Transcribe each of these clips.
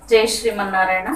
జై శ్రీమన్నారాయణ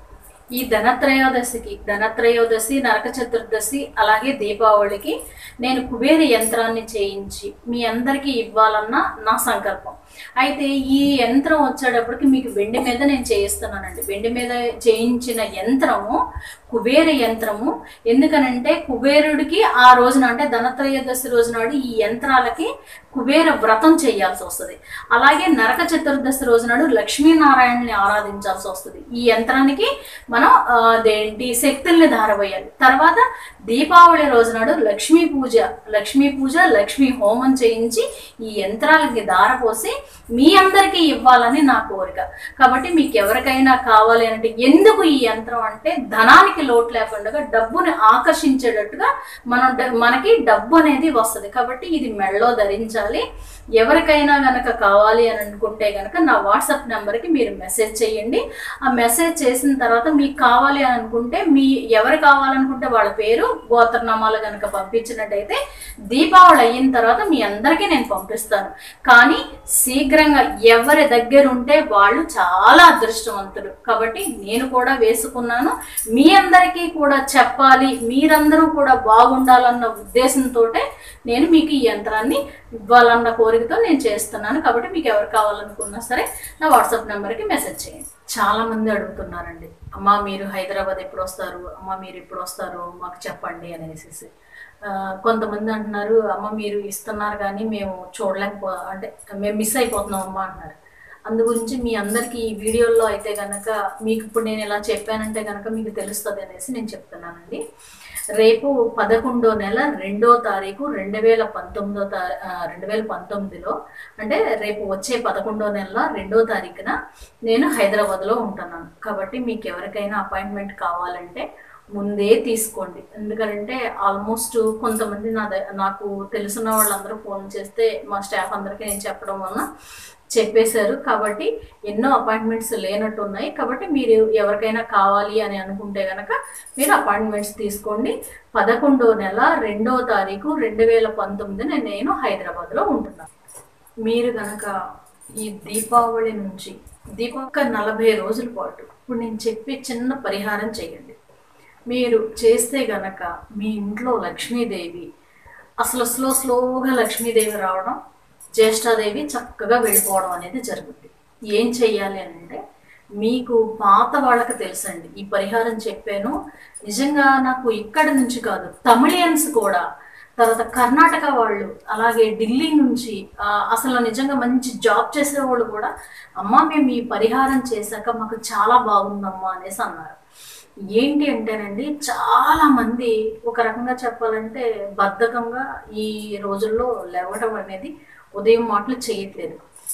ఈ ధనత్రయోదశికి ధనత్రయోదశి నరక చతుర్దశి అలాగే దీపావళికి నేను కుబేర యంత్రాన్ని చేయించి మీ అందరికీ ఇవ్వాలన్న నా సంకల్పం అయితే ఈ యంత్రం వచ్చేటప్పటికి మీకు వెండి మీద నేను చేయిస్తున్నానండి వెండి మీద చేయించిన యంత్రము కుబేర యంత్రము ఎందుకనంటే కుబేరుడికి ఆ రోజున అంటే ధనత్రయోదశి రోజు నాడు ఈ యంత్రాలకి కుబేర వ్రతం చేయాల్సి వస్తుంది అలాగే నరక చతుర్దశి రోజు నాడు లక్ష్మీనారాయణని ఆరాధించాల్సి వస్తుంది ఈ యంత్రానికి మనం ఆ, అదేంటి శక్తుల్ని ధారపోయాలి తర్వాత దీపావళి రోజు నాడు లక్ష్మీ పూజ లక్ష్మీ పూజ లక్ష్మీ హోమం చేయించి ఈ యంత్రాలకి ధారపోసి మీ అందరికీ ఇవ్వాలని నా కోరిక కాబట్టి మీకు ఎవరికైనా కావాలి అంటే ఎందుకు ఈ యంత్రం అంటే ధనానికి లోటు లేకుండా డబ్బుని ఆకర్షించేటట్టుగా మనం డ- మనకి డబ్బు అనేది వస్తుంది కాబట్టి ఇది మెడలో ధరించాలి ఎవరికైనా గనక కావాలి అని అనుకుంటే గనక నా వాట్సాప్ నెంబర్కి మీరు మెసేజ్ చేయండి ఆ మెసేజ్ చేసిన తర్వాత మీకు కావాలి అని అనుకుంటే మీ ఎవరు కావాలనుకుంటే వాళ్ళ పేరు గోత్రనామాలు గనక పంపించినట్టయితే దీపావళి అయిన తర్వాత మీ అందరికీ నేను పంపిస్తాను కానీ శీఘ్రంగా ఎవరి దగ్గర ఉంటే వాళ్ళు చాలా అదృష్టవంతులు కాబట్టి నేను కూడా వేసుకున్నాను మీ అందరికీ కూడా చెప్పాలి మీరందరూ కూడా బాగుండాలన్న ఉద్దేశంతో నేను మీకు ఈ యంత్రాన్ని ఇవ్వాలన్న కోరికతో నేను చేస్తున్నాను కాబట్టి మీకు ఎవరు కావాలనుకున్నా సరే నా వాట్సాప్ నెంబర్కి మెసేజ్ చేయండి చాలా మంది అడుగుతున్నారండి అమ్మ మీరు హైదరాబాద్ ఎప్పుడు వస్తారు అమ్మ మీరు ఎప్పుడు వస్తారు మాకు చెప్పండి అనేసి ఆ, కొంతమంది అంటున్నారు అమ్మ మీరు ఇస్తున్నారు కానీ మేము చూడలేకపో అంటే మేము మిస్ అయిపోతున్నాం అమ్మ అంటున్నారు అందు గురించి మీ అందరికీ ఈ వీడియోల్లో అయితే కనుక మీకు ఇప్పుడు నేను ఇలా చెప్పానంటే కనుక మీకు తెలుస్తుంది అనేసి నేను చెప్తున్నానండి రేపు పదకొండో నెల రెండో తారీఖు రెండు వేల పంతొమ్మిదో తా ఆ, రెండు వేల పంతొమ్మిదిలో అంటే రేపు వచ్చే పదకొండో నెల రెండో తారీఖున నేను హైదరాబాద్లో ఉంటున్నాను కాబట్టి మీకు ఎవరికైనా అపాయింట్మెంట్ కావాలంటే ముందే తీసుకోండి ఎందుకంటే ఆల్మోస్ట్ కొంతమంది నా ద- నాకు తెలిసిన వాళ్ళందరూ ఫోన్ చేస్తే మా స్టాఫ్ అందరికీ నేను చెప్పడం వలన చెప్పేశారు కాబట్టి ఎన్నో అపాయింట్మెంట్స్ లేనట్టు ఉన్నాయి కాబట్టి మీరు ఎవరికైనా కావాలి అని అనుకుంటే కనుక మీరు అపాయింట్మెంట్స్ తీసుకోండి పదకొండో నెల రెండో తారీఖు రెండు వేల పంతొమ్మిదిన నేను హైదరాబాద్లో ఉంటున్నాను మీరు కనుక ఈ దీపావళి నుంచి దీపావళి నలభై రోజుల పాటు ఇప్పుడు నేను చెప్పే చిన్న పరిహారం చేయండి మీరు చేస్తే గనక మీ ఇంట్లో లక్ష్మీదేవి అసలు స్లో స్లోగా లక్ష్మీదేవి రావడం జ్యేష్ఠాదేవి చక్కగా వెళ్ళిపోవడం అనేది జరుగుద్ది ఏం చెయ్యాలి అని అంటే మీకు పాత వాళ్ళకి తెలుసండి ఈ పరిహారం చెప్పాను నిజంగా నాకు ఇక్కడి నుంచి కాదు తమిళియన్స్ కూడా తర్వాత కర్ణాటక వాళ్ళు అలాగే ఢిల్లీ నుంచి ఆ, అసలు నిజంగా మంచి జాబ్ చేసే వాళ్ళు కూడా అమ్మ మేము ఈ పరిహారం చేశాక మాకు చాలా బాగుందమ్మా అనేసి అన్నారు ఏంటి అంటేనండి చాలా మంది ఒక రకంగా చెప్పాలంటే బద్ధకంగా ఈ రోజుల్లో లేవడం అనేది ఉదయం మాటలు చేయట్లేదు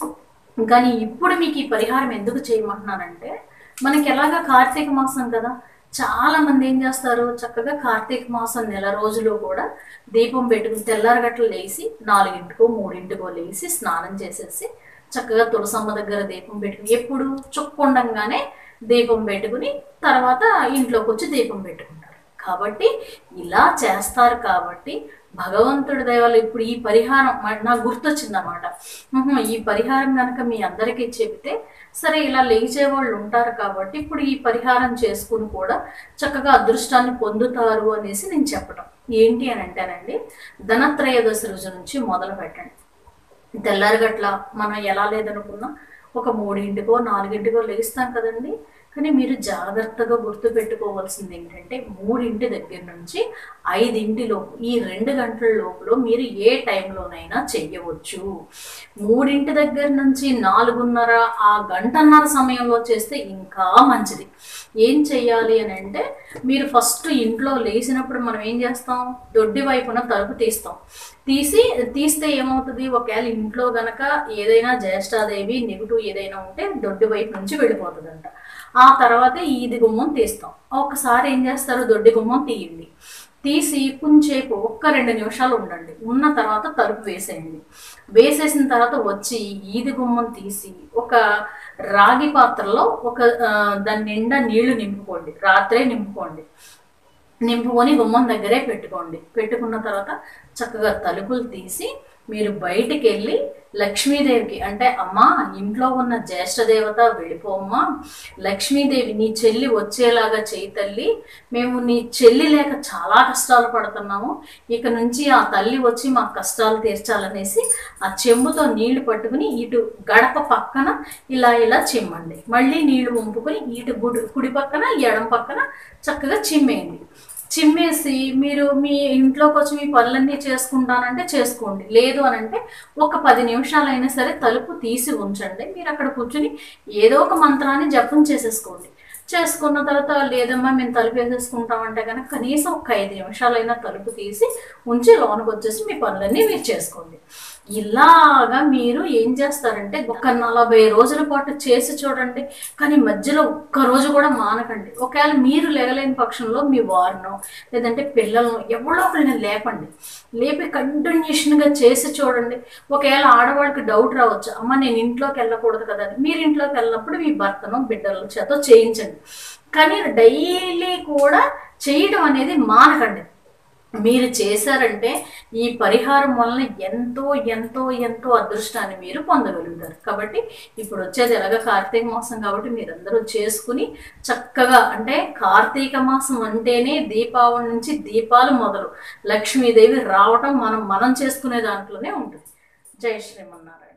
కానీ ఇప్పుడు మీకు ఈ పరిహారం ఎందుకు చేయమంటున్నానంటే మనకి ఎలాగా కార్తీక మాసం కదా చాలా మంది ఏం చేస్తారు చక్కగా కార్తీక మాసం నెల రోజులు కూడా దీపం పెట్టుకుని తెల్లారగట్లు లేచి నాలుగింటికో మూడింటికో లేచి స్నానం చేసేసి చక్కగా తులసమ్మ దగ్గర దీపం పెట్టుకుని ఎప్పుడు చుక్కుండంగానే దీపం పెట్టుకుని తర్వాత ఇంట్లోకి వచ్చి దీపం పెట్టుకుంటారు కాబట్టి ఇలా చేస్తారు కాబట్టి భగవంతుడి దయవల్ల ఇప్పుడు ఈ పరిహారం మ- నాకు గుర్తొచ్చింది అనమాట ఈ పరిహారం కనుక మీ అందరికీ చెబితే సరే ఇలా లేచే వాళ్ళు ఉంటారు కాబట్టి ఇప్పుడు ఈ పరిహారం చేసుకుని కూడా చక్కగా అదృష్టాన్ని పొందుతారు అనేసి నేను చెప్పడం ఏంటి అని అంటేనండి ధనత్రయోదశి రోజు నుంచి మొదలు పెట్టండి తెల్లారగట్ల మనం ఎలా లేదనుకున్నా ఒక మూడింటికో నాలుగింటికో లేస్తాం కదండి కానీ మీరు జాగ్రత్తగా గుర్తు పెట్టుకోవాల్సింది ఏంటంటే మూడింటి దగ్గర నుంచి ఐదింటి లోపు ఈ రెండు గంటల లోపల మీరు ఏ టైంలోనైనా చెయ్యవచ్చు మూడింటి దగ్గర నుంచి నాలుగున్నర ఆ గంటన్నర సమయంలో చేస్తే ఇంకా మంచిది ఏం చెయ్యాలి అని అంటే మీరు ఫస్ట్ ఇంట్లో లేచినప్పుడు మనం ఏం చేస్తాం దొడ్డి వైపున తలుపు తీస్తాం తీసి తీస్తే ఏమవుతుంది ఒకవేళ ఇంట్లో గనక ఏదైనా జ్యేష్ఠాదేవి నెగిటివ్ ఏదైనా ఉంటే దొడ్డి వైపు నుంచి వెళ్ళిపోతుందంట ఆ తర్వాత ఈది గుమ్మం తీస్తాం ఒకసారి ఏం చేస్తారు దొడ్డి గుమ్మం తీయండి తీసి కొంచేపు ఒక్క రెండు నిమిషాలు ఉండండి ఉన్న తర్వాత తలుపు వేసేయండి వేసేసిన తర్వాత వచ్చి ఈది గుమ్మం తీసి ఒక రాగి పాత్రలో ఒక ఆ, దాని నిండా నీళ్లు నింపుకోండి రాత్రే నింపుకోండి నింపుకొని గుమ్మం దగ్గరే పెట్టుకోండి పెట్టుకున్న తర్వాత చక్కగా తలుపులు తీసి మీరు బయటికి వెళ్ళి లక్ష్మీదేవికి అంటే అమ్మా ఇంట్లో ఉన్న జ్యేష్ఠ దేవత వెళ్ళిపోమ్మా లక్ష్మీదేవి నీ చెల్లి వచ్చేలాగా చేయి తల్లి మేము నీ చెల్లి లేక చాలా కష్టాలు పడుతున్నాము ఇక నుంచి ఆ తల్లి వచ్చి మా కష్టాలు తీర్చాలనేసి ఆ చెంబుతో నీళ్లు పట్టుకుని ఇటు గడప పక్కన ఇలా ఇలా చిమ్మండి మళ్ళీ నీళ్లు వంపుకొని ఇటు గుడి కుడి పక్కన ఎడం పక్కన చక్కగా చిమ్మేయండి చిమ్మేసి మీరు మీ ఇంట్లోకి వచ్చి మీ పనులన్నీ చేసుకుంటానంటే చేసుకోండి లేదు అని అంటే ఒక పది నిమిషాలైనా సరే తలుపు తీసి ఉంచండి మీరు అక్కడ కూర్చుని ఏదో ఒక మంత్రాన్ని జపం చేసేసుకోండి చేసుకున్న తర్వాత లేదమ్మా మేము తలుపు వేసేసుకుంటామంటే కనుక కనీసం ఒక ఐదు నిమిషాలైనా తలుపు తీసి ఉంచి లోనకి వచ్చేసి మీ పనులన్నీ మీరు చేసుకోండి ఇలాగా మీరు ఏం చేస్తారంటే ఒక నలభై రోజుల పాటు చేసి చూడండి కానీ మధ్యలో ఒక్క రోజు కూడా మానకండి ఒకవేళ మీరు లేగలేని పక్షంలో మీ వారినో లేదంటే పిల్లలను ఎవరో ఒకరిని లేపండి లేపి కంటిన్యూషన్గా చేసి చూడండి ఒకవేళ ఆడవాళ్ళకి డౌట్ రావచ్చు అమ్మ నేను ఇంట్లోకి వెళ్ళకూడదు కదా అని మీరు ఇంట్లోకి వెళ్ళినప్పుడు మీ భర్తను బిడ్డల చేత చేయించండి కానీ డైలీ కూడా చేయడం అనేది మానకండి మీరు చేశారంటే ఈ పరిహారం వలన ఎంతో ఎంతో ఎంతో అదృష్టాన్ని మీరు పొందగలుగుతారు కాబట్టి ఇప్పుడు వచ్చేది ఎలాగ కార్తీక మాసం కాబట్టి మీరందరూ చేసుకుని చక్కగా అంటే కార్తీక మాసం అంటేనే దీపావళి నుంచి దీపాలు మొదలు లక్ష్మీదేవి రావటం మనం మనం చేసుకునే దాంట్లోనే ఉంటుంది జై శ్రీమన్నారాయణ